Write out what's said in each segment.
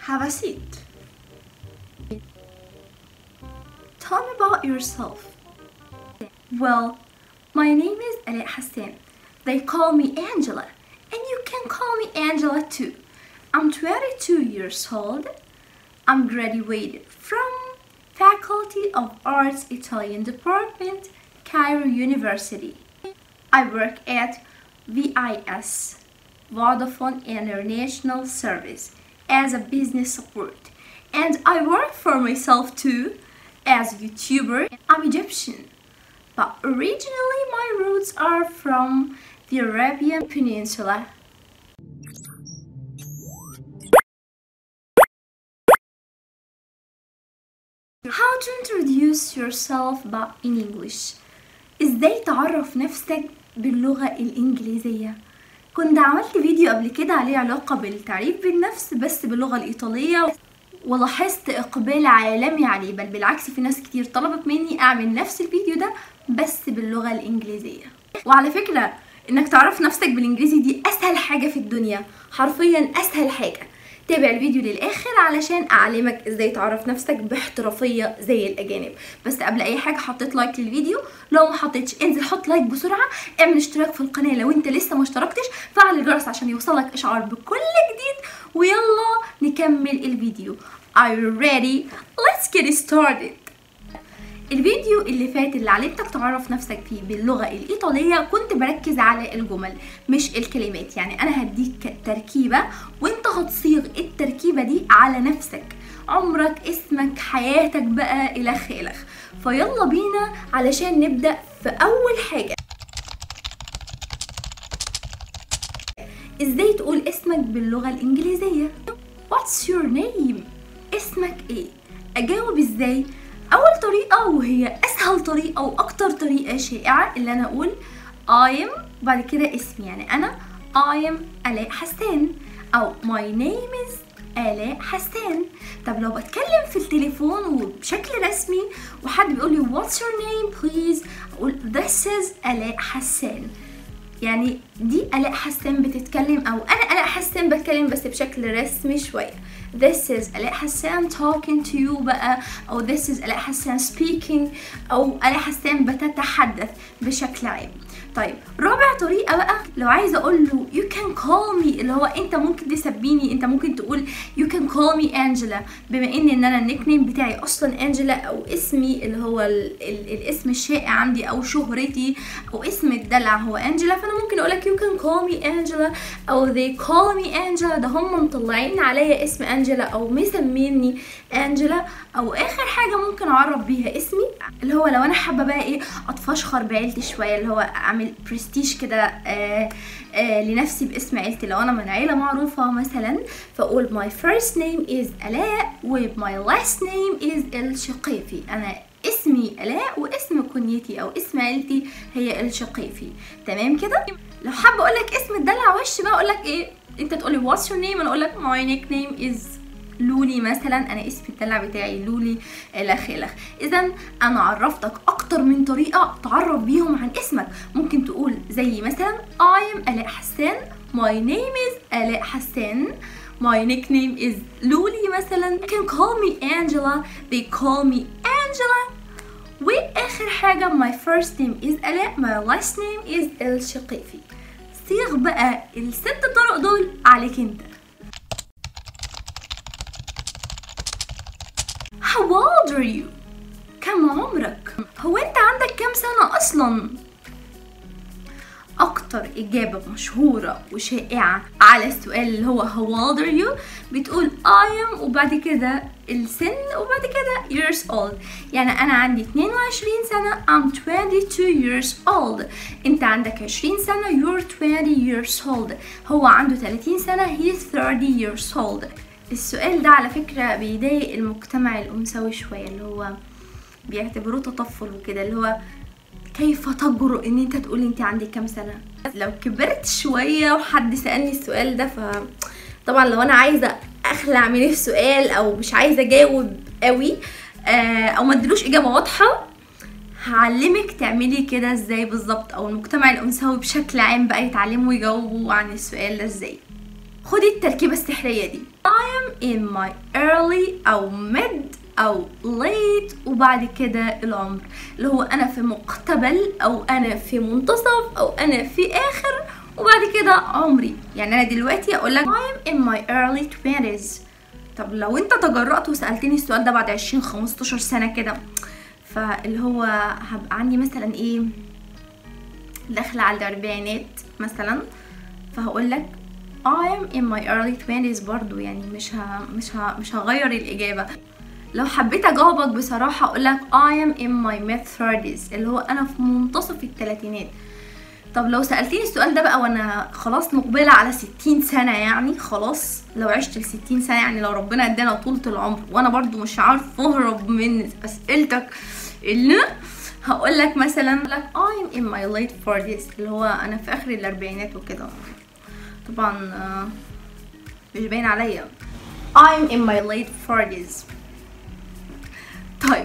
Have a seat. Tell me about yourself. Well, my name is Alaa Hassan. They call me Angela, and you can call me Angela too. I'm 22 years old. I'm graduated from Faculty of Arts Italian Department, Cairo University. I work at VIS, Vodafone International Service, as a business support. And I work for myself too as a YouTuber. I'm Egyptian, but originally my roots are from the Arabian Peninsula. How to introduce yourself but in English ازاي تعرف نفسك باللغة الإنجليزية كنت عملت فيديو قبل كده عليه علاقة بالتعريف بالنفس بس باللغة الإيطالية ولاحظت إقبال عالمي عليه بل بالعكس في ناس كتير طلبت مني أعمل نفس الفيديو ده بس باللغة الإنجليزية وعلى فكرة إنك تعرف نفسك بالإنجليزي دي أسهل حاجة في الدنيا حرفيا أسهل حاجة تابع الفيديو للاخر علشان اعلمك ازاي تعرف نفسك باحترافيه زي الاجانب بس قبل اي حاجه حطيت لايك للفيديو لو ما حطيتش انزل حط لايك بسرعه اعمل اشتراك في القناه لو انت لسه ما اشتركتش فعل الجرس عشان يوصلك اشعار بكل جديد ويلا نكمل الفيديو Are you ready? Let's get started الفيديو اللي فات اللي علمتك تعرف نفسك فيه باللغة الإيطالية كنت بركز على الجمل مش الكلمات يعني أنا هديك تركيبة وانت هتصيغ التركيبة دي على نفسك عمرك اسمك حياتك بقى إلخ إلخ فيلا بينا علشان نبدأ في أول حاجة ازاي تقول اسمك باللغة الإنجليزية What's your name؟ اسمك ايه؟ أجاوب ازاي؟ اول طريقه وهي اسهل طريقه واكتر طريقه شائعه اللي انا اقول I am بعد كده اسمي يعني انا I am آلاء حسان او my name is آلاء حسان طب لو بتكلم في التليفون وبشكل رسمي وحد بيقول لي what's your name please اقول this is آلاء حسان يعني دي آلاء حسان بتتكلم او انا آلاء حسان بتكلم بس بشكل رسمي شويه this is آلاء حسان talking to you بقى أو this is آلاء حسان speaking أو آلاء حسان بتتحدث بشكل عام طيب رابع طريقة بقى لو عايزة أقول له you can call me اللي هو أنت ممكن تسميني أنت ممكن تقول you can call me Angela بما إن إن أنا النيك نيم بتاعي أصلا أنجلا أو اسمي اللي هو ال ال الاسم الشائع عندي أو شهرتي أو اسم الدلع هو أنجلا فأنا ممكن أقول لك you can call me Angela أو they call me Angela ده هم مطلعين عليا اسم أنجلا أو مسميني أنجلا أو آخر حاجة ممكن أعرف بيها اسمي اللي هو لو أنا حابة بقى إيه أتفشخر بعيلتي شوية اللي هو أعمل برستيج كده آه آه لنفسي باسم عيلتي لو أنا من عيلة معروفة مثلا فأقول my first name is آلاء و my last name is الشقيفي أنا اسمي آلاء واسم كنيتي أو اسم عيلتي هي الشقيفي تمام كده لو حابة أقولك اسم الدلع وش بقى أقولك إيه انت تقولي what's your name انا اقولك my nickname is لولي مثلا انا اسم الدلع بتاعي لولي الخ الخ اذا انا عرفتك اكتر من طريقه تعرف بيهم عن اسمك ممكن تقول زي مثلا I am آلاء حسان my name is آلاء حسان my nickname is لولي مثلا you can call me Angela they call me Angela واخر حاجه my first name is آلاء my last name is الشقيفي صيغ بقى الست طرق دول عليك انت How old are you? كم عمرك؟ هو انت عندك كام سنة اصلا؟ اكتر اجابة مشهورة وشائعة على السؤال اللي هو how old are you بتقول I am وبعد كده السن وبعد كده years old يعني انا عندي 22 سنة I'm 22 years old انت عندك 20 سنة you're 20 years old هو عنده 30 سنة he's 30 years old السؤال ده على فكرة بيضايق المجتمع الأنثوي شوية اللي هو بيعتبروه تطفل وكده اللي هو كيف تجرؤ ان انت تقولي انت عندك كام سنة لو كبرت شوية وحد سألني السؤال ده ف طبعا لو انا عايزة اخلع من السؤال او مش عايزة اجاوب قوي او ما ادلوش اجابة واضحة هعلمك تعملي كده ازاي بالظبط او المجتمع الانثوي بشكل عام بقى يتعلموا يجاوبوا عن السؤال ده ازاي خدي التركيبة السحرية دي I am in my early أو mid أو late وبعد كده العمر اللي هو أنا في مقتبل أو أنا في منتصف أو أنا في آخر وبعد كده عمري يعني أنا دلوقتي أقول لك I am in my early 20s طب لو أنت تجرأت وسألتني السؤال ده بعد 20 15 سنة كده فاللي هو هبقى عندي مثلا إيه داخلة على الأربعينات مثلا فهقول لك I am in my early 20s برضو يعني مش ها مش ها مش هغير الإجابة لو حبيت أجاوبك بصراحة أقول لك I am in my mid 30s اللي هو أنا في منتصف الثلاثينات طب لو سألتني السؤال ده بقى وأنا خلاص مقبلة على 60 سنة يعني خلاص لو عشت ال 60 سنة يعني لو ربنا ادانا طولة العمر وأنا برضو مش عارف أهرب من أسئلتك اللي هقول لك مثلا لك I'm in my late 40s اللي هو أنا في آخر الأربعينات وكده طبعا آه، مش باين عليا I'm in my late 40s طيب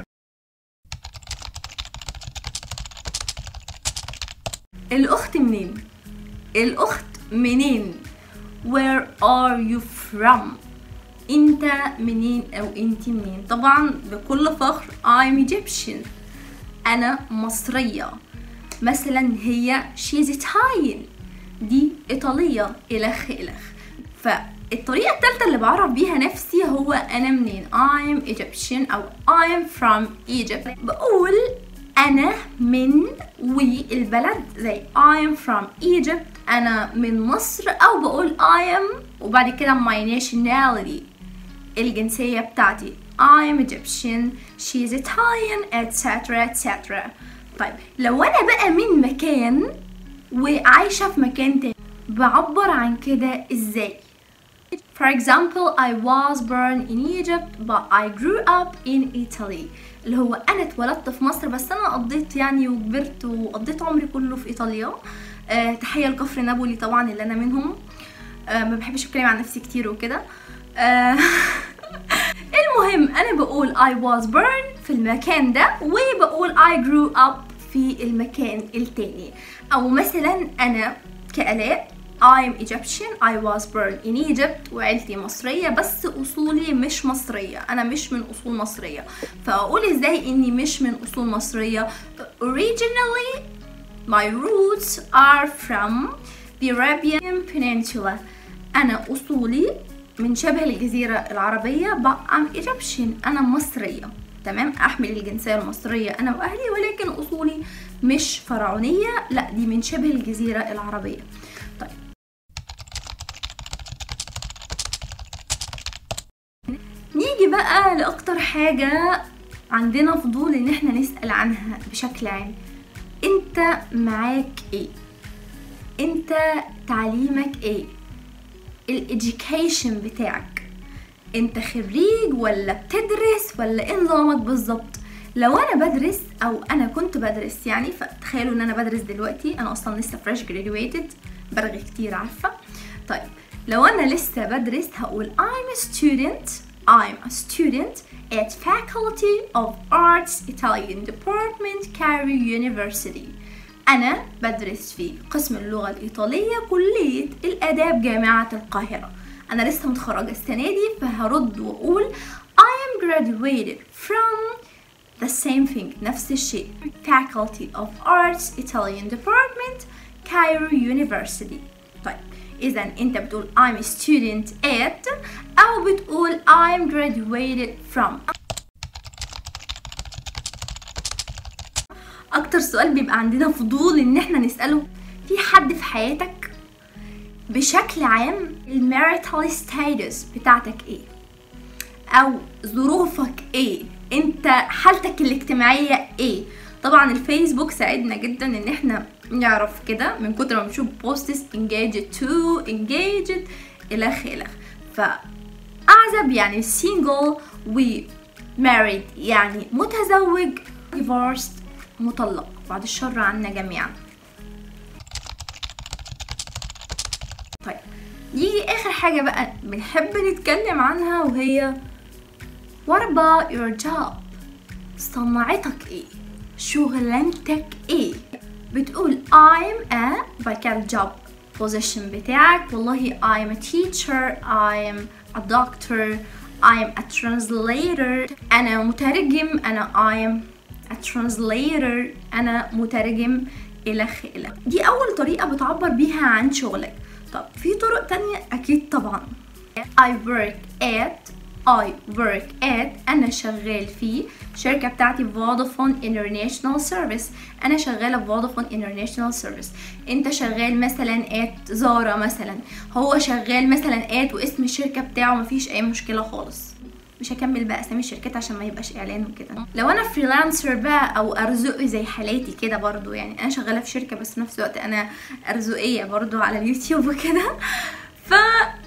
الأخت منين؟ الأخت منين؟ Where are you from؟ أنت منين أو أنت منين؟ طبعا بكل فخر I'm Egyptian أنا مصرية مثلا هي she's Italian دي إيطالية إلخ إلخ فالطريقة التالتة اللي بعرف بيها نفسي هو أنا منين I'm Egyptian أو I'm from Egypt بقول أنا من والبلد زي I'm from Egypt أنا من مصر أو بقول I am وبعد كده my nationality الجنسية بتاعتي I'm Egyptian she's Italian etc etc طيب لو أنا بقى من مكان وعايشة في مكان تاني بعبر عن كده ازاي For example, I was born in Egypt but I grew up in Italy اللي هو أنا اتولدت في مصر بس أنا قضيت يعني وكبرت وقضيت عمري كله في إيطاليا آه تحية لكفر نابولي طبعا اللي أنا منهم آه ما بحبش أتكلم عن نفسي كتير وكده آه المهم أنا بقول I was born في المكان ده وبقول I grew up في المكان التاني أو مثلا أنا كآلاء I'm Egyptian I was born in Egypt وعيلتي مصرية بس أصولي مش مصرية أنا مش من أصول مصرية فأقول إزاي إني مش من أصول مصرية Originally my roots are from the Arabian Peninsula أنا أصولي من شبه الجزيرة العربية but I'm Egyptian أنا مصرية تمام أحمل الجنسية المصرية أنا وأهلي ولكن أصولي مش فرعونية لا دي من شبه الجزيرة العربية طيب نيجي بقى لأكتر حاجة عندنا فضول إن احنا نسأل عنها بشكل عام انت معاك ايه انت تعليمك ايه الإديوكيشن بتاعك انت خريج ولا بتدرس ولا ايه نظامك بالظبط لو انا بدرس او انا كنت بدرس يعني فتخيلوا ان انا بدرس دلوقتي انا اصلا لسه فريش جراديويتد برغي كتير عارفه طيب لو انا لسه بدرس هقول I'm a student I'm a student at Faculty of Arts Italian Department Cairo University أنا بدرس في قسم اللغة الإيطالية كلية الآداب جامعة القاهرة أنا لسه متخرجة السنة دي فهرد وأقول I am graduated from the same thing نفس الشيء Faculty of Arts Italian Department Cairo University طيب إذا أنت بتقول I'm a student at أو بتقول I'm graduated from أكتر سؤال بيبقى عندنا فضول إن احنا نسأله في حد في حياتك بشكل عام الماريتال ستاتس بتاعتك ايه او ظروفك ايه انت حالتك الاجتماعية ايه طبعا الفيسبوك ساعدنا جدا ان احنا نعرف كده من كتر ما بنشوف بوستس engaged to engaged الخ الخ فاعزب يعني single و married يعني متزوج divorced مطلق بعد الشر عنا جميعا طيب يجي اخر حاجة بقى بنحب نتكلم عنها وهي what about your job صنعتك ايه شغلانتك ايه بتقول I'm a بعد كده job position بتاعك والله I'm a teacher I'm a doctor I'm a translator أنا مترجم أنا I'm a translator أنا مترجم إلخ إلخ دي أول طريقة بتعبر بيها عن شغلك طب في طرق تانية أكيد طبعا I work at I work at أنا شغال في شركة بتاعتي فودافون International Service أنا شغالة في فودافون International Service أنت شغال مثلا at زارا مثلا هو شغال مثلا at واسم الشركة بتاعه مفيش أي مشكلة خالص مش هكمل بقى اسامي الشركات عشان ما يبقاش اعلان وكده لو انا فريلانسر بقى او ارزقي زي حالاتي كده برضو يعني انا شغاله في شركه بس في نفس الوقت انا ارزقيه برضو على اليوتيوب وكده ف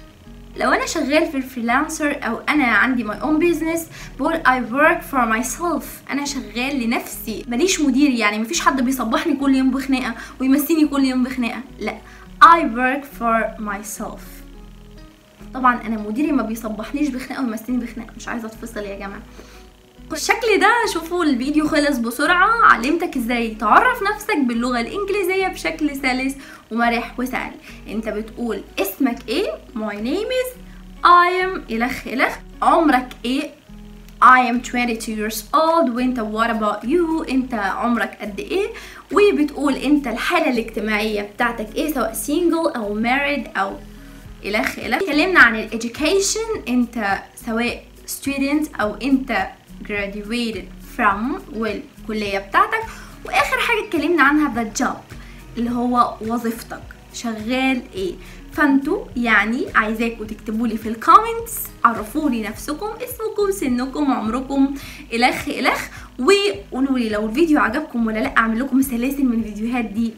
لو انا شغال في الفريلانسر او انا عندي ماي اون بيزنس بقول I work for myself انا شغال لنفسي ماليش مدير يعني مفيش حد بيصبحني كل يوم بخناقه ويمسيني كل يوم بخناقه لا I work for myself طبعا انا مديري ما بيصبحنيش بخناقه ويمسيني بخناقه مش عايزه اتفصل يا جماعه بالشكل ده شوفوا الفيديو خلص بسرعة علمتك ازاي تعرف نفسك باللغة الانجليزية بشكل سلس ومرح وسهل انت بتقول اسمك ايه my name is I am الخ الخ عمرك ايه I am 22 years old وانت what about you انت عمرك قد ايه وبتقول انت الحالة الاجتماعية بتاعتك ايه سواء single او married او الخ الخ اتكلمنا عن الاديوكيشن انت سواء student او انت graduated from والكلية بتاعتك واخر حاجة اتكلمنا عنها the job اللي هو وظيفتك شغال ايه فانتوا يعني عايزاكم تكتبوا لي في الكومنتس عرفوني نفسكم اسمكم سنكم عمركم الخ الخ وقولوا لي لو الفيديو عجبكم ولا لا اعمل لكم سلاسل من الفيديوهات دي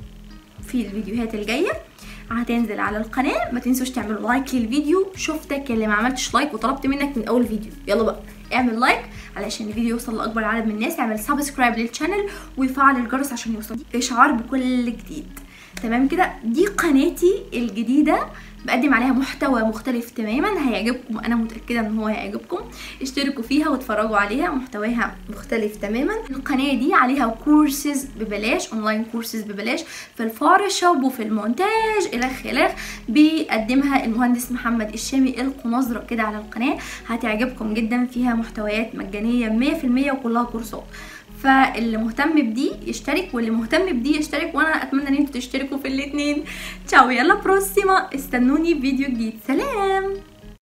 في الفيديوهات الجايه هتنزل على القناه ما تنسوش تعملوا لايك للفيديو شفتك اللي ما عملتش لايك وطلبت منك من اول فيديو يلا بقى اعمل لايك علشان الفيديو يوصل لاكبر عدد من الناس اعمل سبسكرايب للشانل وفعل الجرس عشان يوصل اشعار بكل جديد تمام كده دي قناتي الجديده بقدم عليها محتوى مختلف تماما هيعجبكم انا متاكده ان هو هيعجبكم اشتركوا فيها واتفرجوا عليها محتواها مختلف تماما القناه دي عليها كورسز ببلاش اونلاين كورسز ببلاش في الفوتوشوب وفي المونتاج الخ الخ بيقدمها المهندس محمد الشامي القناصره كده على القناه هتعجبكم جدا فيها محتويات مجانيه 100% وكلها كورسات فاللي مهتم بدي يشترك واللي مهتم بدي يشترك وانا اتمنى ان انتوا تشتركوا في الاثنين تشاو يلا بروسيما استنوني في فيديو جديد سلام